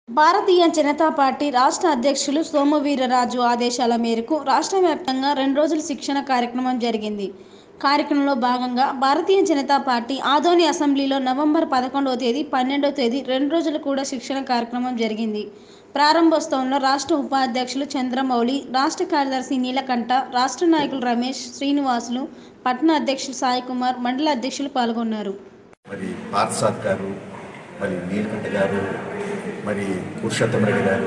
భారతీయ Janata party రాష్ట్ర అధ్యక్షులు సోము ఆదేశాల మేరకు రాష్ట్ర వ్యాప్తంగా రెండు రోజుల శిక్షణ కార్యక్రమం జరిగింది కార్యక్రమంలో భాగంగా భారతీయ జనతా పార్టీ ఆదోని అసెంబ్లీలో నవంబర్ పదకొండవ తేదీ పన్నెండవ తేదీ రెండు రోజులు కూడా శిక్షణ కార్యక్రమం జరిగింది ప్రారంభోత్సవంలో రాష్ట్ర ఉపాధ్యక్షులు చంద్రమౌళి రాష్ట్ర కార్యదర్శి నీలకంఠ రాష్ట్ర నాయకులు రమేష్ శ్రీనివాసులు పట్టణ అధ్యక్షులు సాయి కుమార్ మండల అధ్యక్షులు పాల్గొన్నారు మరి పార్సాద్ గారు మరి నీలకంఠ గారు మరి పురుషోత్తమ రెడ్డి గారు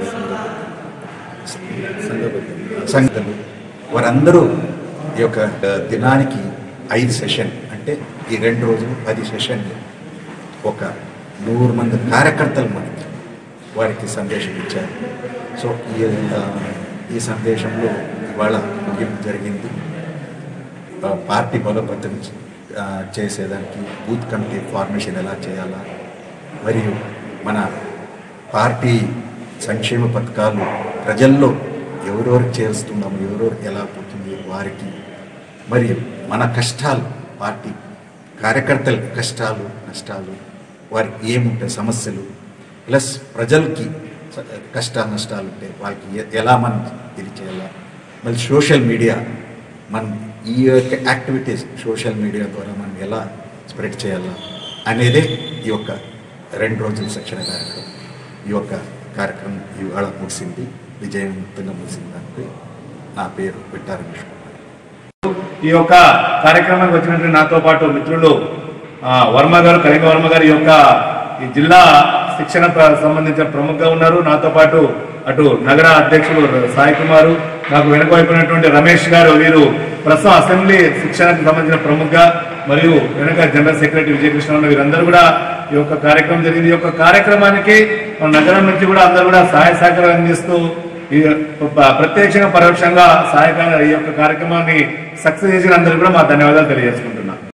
సంఘాలు వారందరూ ఈ యొక్క దినానికి ఐదు సెషన్ అంటే ఈ రెండు రోజులు పది సెషన్లు ఒక నూరు మంది కార్యకర్తలు మనకి వారికి సందేశం ఇచ్చారు సో ఈ ఆ, ఈ సందేశంలో ఇవాళ ముగింపు జరిగింది ఆ, పార్టీ బలోపేతం ఆ, చేసేదానికి బూత్ కమిటీ ఫార్మేషన్ ఎలా చేయాలా మరియు మన పార్టీ సంక్షేమ పథకాలు ప్రజల్లో ఎవరెవరికి చేరుస్తున్నాము ఎవరెవరు ఎలా పోతుంది వారికి మరియు మన కష్టాలు పార్టీ కార్యకర్తల కష్టాలు నష్టాలు వారికి ఏముంటాయి సమస్యలు ప్లస్ ప్రజలకి స- కష్టాలు నష్టాలు ఉంటాయి వాళ్ళకి ఎ- ఎలా మనం ఇది చేయాలా మళ్ళీ సోషల్ మీడియా మనం ఈ యొక్క యాక్టివిటీస్ సోషల్ మీడియా ద్వారా మనం ఎలా స్ప్రెడ్ చేయాలా అనేదే ఈ యొక్క రెండు రోజుల శిక్షణ కార్యక్రమం ఈ యొక్క కార్యక్రమం ఇవాళ ముగిసింది విజయవంతంగా ముగిసింది దానికి నా పేరు పిట్టా రమేష్ కుమార్ ఈ యొక్క కార్యక్రమానికి వచ్చినటువంటి నాతో పాటు మిత్రులు ఆ, వర్మ గారు కళింగ వర్మ గారు ఈ యొక్క ఈ జిల్లా శిక్షణ ప్ర- సంబంధించిన ప్రముఖగా ఉన్నారు నాతో పాటు అటు నగర అధ్యక్షులు సాయి కుమారు నాకు వెనుకవైపునటువంటి రమేష్ గారు వీరు ప్రస్తుతం అసెంబ్లీ శిక్షణకు సంబంధించిన ప్రముఖగా మరియు వెనక జనరల్ సెక్రటరీ విజయకృష్ణ ఉన్న వీరందరూ కూడా ఈ యొక్క కార్యక్రమం జరిగింది ఈ యొక్క కార్యక్రమానికి మన నగరం నుంచి కూడా అందరూ కూడా సహాయ సహకారం అందిస్తూ ఈ ప- ప్రత్యక్షంగా పరోక్షంగా సహాయకంగా ఈ యొక్క కార్యక్రమాన్ని సక్సెస్ చేసిన అందరికీ కూడా మా ధన్యవాదాలు తెలియజేసుకుంటున్నాం